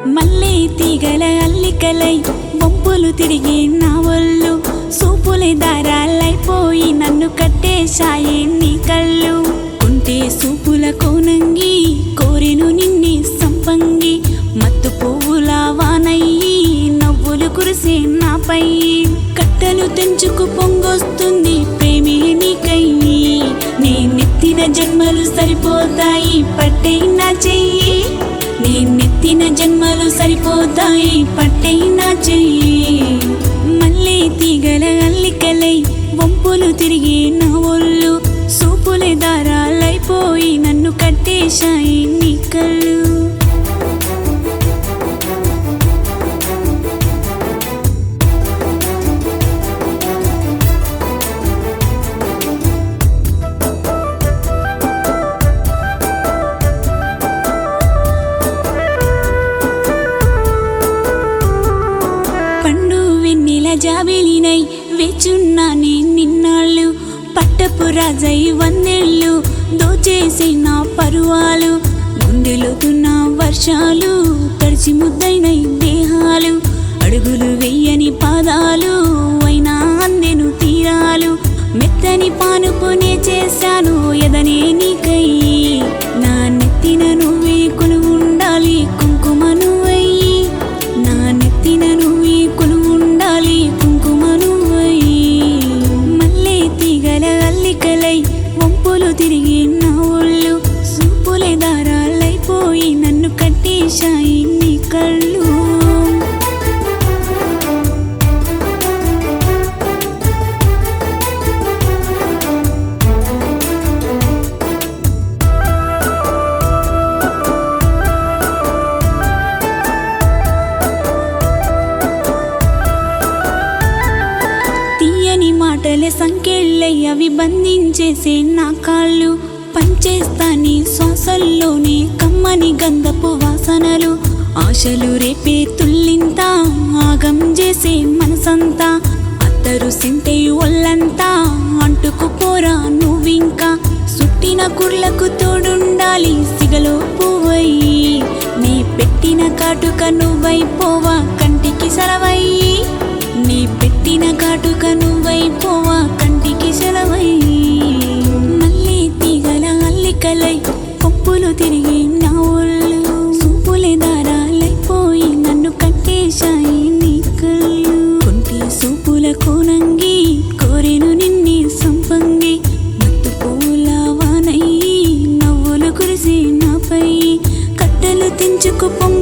మల్లె తీగల అల్లికలై వంపులు తిరిగి నా ఒళ్ళు సూపులే దారాలైపోయి నన్ను కట్టేశాయి నీ కళ్ళు కుంటే సూపుల కోనంగి కోరెను నిన్ని సంపంగి మత్తు పువ్వుల వానయ్యి నవ్వులు కురిసే నాపై కట్టలు తెంచుకు పొంగొస్తుంది ప్రేమే నీకయ్యి నేనెత్తిన జన్మలు సరిపోతాయి పట్టే నా చెయ్యి నేనెత్తిన జన్మలు సరిపోతాయి పట్టే నా చెయ్యి మళ్ళీ తీగల అల్లికలై వంపులు తిరిగి నా ఒళ్ళు సూపులే దారాలైపోయి నన్ను కట్టేశాయి నీ కళ్ళు పండు వెన్నెల జాబిలినై వేచున్నా నేను నిన్నాళ్ళు పట్టపు రాజై వందేళ్ళు దోచేసి నా పరువాలు గుండెలోతున్న వర్షాలు తడిచి ముద్దైనై దేహాలు అడుగులు వెయ్యని పాదాలు అయినా అందెను తీరాలు మెత్తని పానుపునే చేశాను ఎదనే నీకై నా నెత్తిన నువ్వే కొలువుండాలి కుంకుమ నువ్వయ్యి నా నెత్తిన నువ్వే కొలువుండాలి కుంకుమ నువ్వయ్యి మల్లె తీగల అల్లికలై వంపులు తిరిగి నా ఒళ్ళు సూపులే దారాలైపోయి నన్ను కట్టేశాయి నీ కళ్ళు తీయని మాటలే సంకెళ్ళై అవి బంధించేసే నా కాళ్ళు పంచేస్తాని శ్వాసల్లోనే కమ్మని గంధపు వాసనలు ఆశలు రేపే తుల్లింత ఆగం చేసే మనసంతా అత్తరు సింటే ఒళ్ళంతా అంటుకుపోరా నువ్వింకా సుట్టిన కుర్లకు తోడుండాలి సిగలో పువ్వయ్యి నీ పెట్టిన కాటుక నువ్వైపోవా కంటికి సెలవయ్యి నీ పెట్టిన కాటుక నువ్వైపోవా కంటికి సెలవయ్యి మళ్ళీ తీగల అల్లికలై కొప్పులు తిరిగి నా ఒళ్ళు సూపులే దారాలైపోయి నన్ను కట్టేశాయి నీ కళ్ళు కొంటి సూపుల కోనంగి కోరెను నిన్ని సంపంగి మత్తు పూల వానయ్యి నవ్వులు కురిసి నాపై కట్టలు తెంచుకు పొంగ